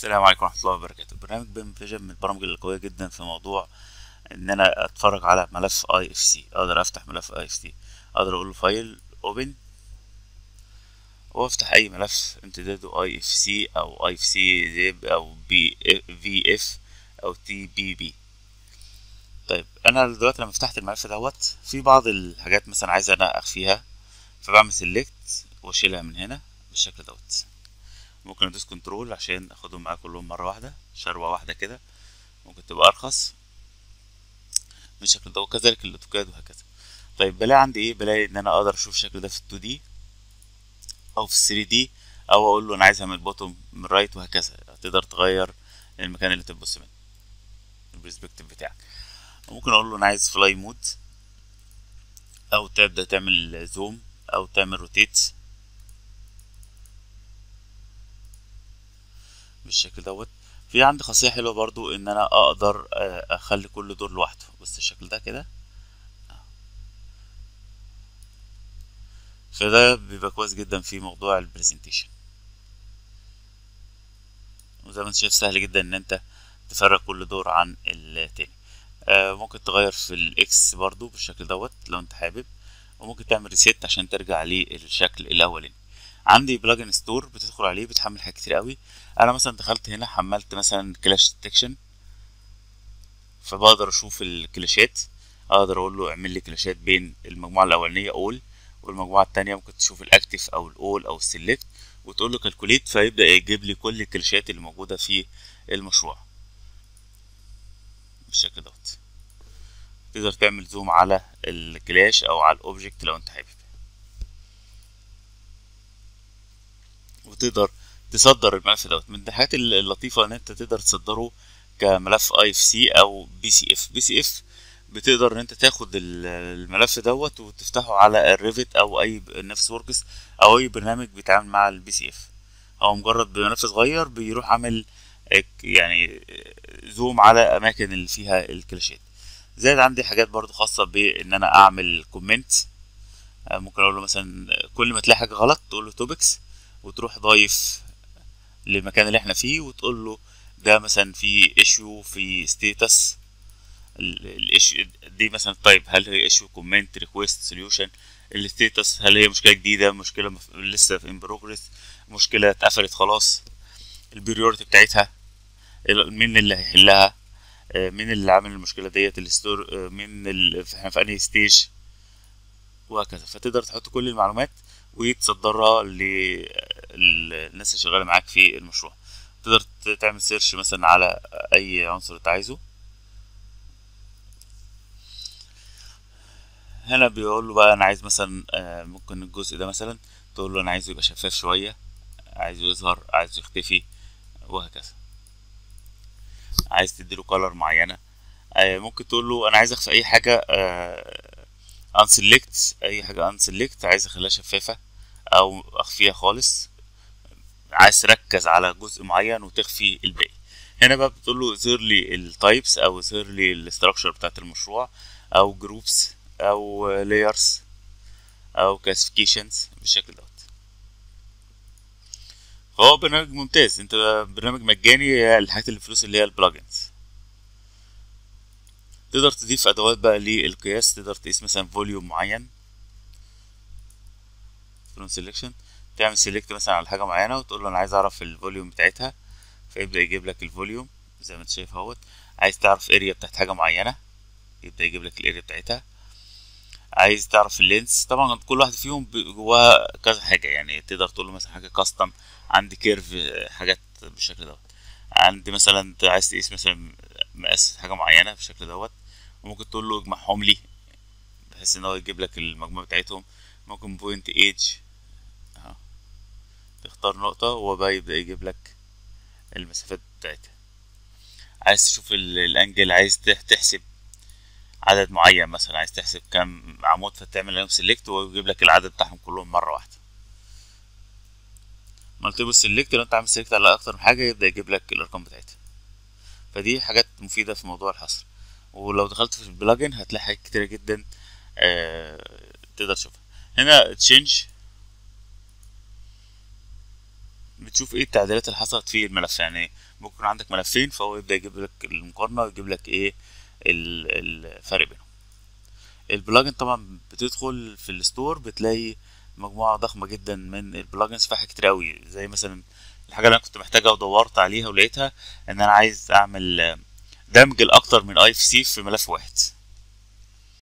السلام عليكم ورحمة الله وبركاته برنامج بيم فيجن من البرامج القوية جدا في موضوع ان انا اتفرج على ملف اي اف سي اقدر افتح ملف اي اف سي اقدر اقول له فايل اوبن وافتح اي ملف امتداده اي اف سي او اي اف سي زيب او بي في اف او تي بي بي طيب انا دلوقتي لما فتحت الملف دوت في بعض الحاجات مثلا عايز انا اخفيها فبعمل سيلكت واشيلها من هنا بالشكل دوت ممكن ادوس كنترول عشان اخدهم معايا كلهم مره واحده شروه واحده كده ممكن تبقى ارخص بالشكل ده وكذلك الاوتوكاد وهكذا طيب بلاقي عندي ايه بلاقي ان انا اقدر اشوف الشكل ده في 2 دي او في 3 دي او اقول له انا عايزها من البوتوم من رايت وهكذا تقدر تغير المكان اللي تبص منه البرسبكتيف بتاعك ممكن اقول له انا عايز فلاي مود او تبدا تعمل زوم او تعمل روتيت بالشكل دوت في عندي خاصية حلوة برضو ان انا اقدر اخلي كل دور لوحده بص الشكل ده كده فده بيبقى كويس جدا في موضوع البرزنتيشن وزي ما انت شايف سهل جدا ان انت تفرق كل دور عن التاني آه ممكن تغير في الاكس برضو بالشكل دوت لو انت حابب وممكن تعمل ريسيت عشان ترجع للشكل الاولاني عندي بلجن ستور بتدخل عليه بتحمل حاجات كتير قوي انا مثلا دخلت هنا حملت مثلا كلاش ديتكشن فبقدر اشوف الكلاشات اقدر اقول له اعمل لي كلاشات بين المجموعه الاولانيه اول والمجموعه التانية ممكن تشوف الاكتف او الاول او السيلكت وتقول له كالكوليت فيبدا يجيب لي كل الكلاشات اللي موجوده في المشروع بالشكل دوت تقدر تعمل زوم على الكلاش او على الاوبجكت لو انت حابب وتقدر تصدر الملف دوت من الحاجات اللطيفة ان انت تقدر تصدره كملف اي اف سي او بي سي اف بي سي اف بتقدر ان انت تاخد الملف دوت وتفتحه على الريفت او اي نفس وركس او اي برنامج بيتعامل مع البي سي اف هو مجرد بملف صغير بيروح عامل يعني زوم على اماكن اللي فيها الكلاشات زائد عندي حاجات برضو خاصة بان انا اعمل كومنت ممكن اقول له مثلا كل ما تلاقي حاجة غلط تقول له توبكس وتروح ضايف للمكان اللي احنا فيه وتقول له ده مثلا في ايشيو في ستيتس الايشيو دي مثلا طيب هل هي ايشيو كومنت ريكويست سوليوشن الستيتس هل هي مشكله جديده مشكله مف... لسه في بروجريس مشكله اتقفلت خلاص البريورتي بتاعتها مين اللي هيحلها مين اللي عامل المشكله ديت الستور مين ال... احنا في انهي ستيج وهكذا فتقدر تحط كل المعلومات وتصدرها للناس اللي شغاله معاك في المشروع تقدر تعمل سيرش مثلا على اي عنصر انت عايزه هنا بيقول له بقى انا عايز مثلا ممكن الجزء ده مثلا تقول له انا عايزه يبقى شفاف شويه عايزه يظهر عايزه يختفي وهكذا عايز تديله كولر معينه ممكن تقول له انا عايز اخفي اي حاجه انسلكت اي حاجه انسلكت عايز اخليها شفافه او اخفيها خالص عايز تركز على جزء معين وتخفي الباقي هنا بقى بتقول له اظهر لي التايبس او اظهر لي الاستراكشر بتاعت المشروع او جروبس او لايرز او كلاسيفيكيشنز بالشكل دوت فهو برنامج ممتاز انت برنامج مجاني الحاجات اللي بفلوس اللي هي البلجنز تقدر تضيف ادوات بقى للقياس تقدر تقيس مثلا فوليوم معين فروم سيلكشن تعمل سيلكت مثلا على حاجه معينه وتقول له انا عايز اعرف الفوليوم بتاعتها فيبدا يجيب لك الفوليوم زي ما انت شايف اهوت عايز تعرف اريا بتاعت حاجه معينه يبدا يجيب لك الاريا بتاعتها عايز تعرف اللينس طبعا كل واحد فيهم جواه كذا حاجه يعني تقدر تقول له مثلا حاجه كاستم عندي كيرف حاجات بالشكل دوت عندي مثلا عايز تقيس مثلا مقاس حاجه معينه بالشكل دوت وممكن تقول له اجمعهم لي بحيث ان هو يجيب لك المجموعه بتاعتهم ممكن بوينت ايج اهو تختار نقطه وهو بقى يبدا يجيب لك المسافات بتاعتها عايز تشوف الانجل عايز تحسب عدد معين مثلا عايز تحسب كام عمود فتعمل عليهم سيلكت ويجيب لك العدد بتاعهم كلهم مره واحده مالتيبل سيلكت لو انت عامل سيلكت على اكتر من حاجه يبدا يجيب لك الارقام بتاعتها فدي حاجات مفيده في موضوع الحصر ولو دخلت في البلجن هتلاقي حاجات كتيرة جدا آه تقدر تشوفها هنا تشينج بتشوف ايه التعديلات اللي حصلت في الملف يعني ممكن يكون عندك ملفين فهو يبدا يجيب لك المقارنه ويجيب لك ايه ال- الفرق بينهم البلجن طبعا بتدخل في الستور بتلاقي مجموعه ضخمه جدا من البلجنز فيها حاجات كتير قوي زي مثلا الحاجه اللي انا كنت محتاجها ودورت عليها ولقيتها ان انا عايز اعمل دمج لاكتر من اي اف سي في ملف واحد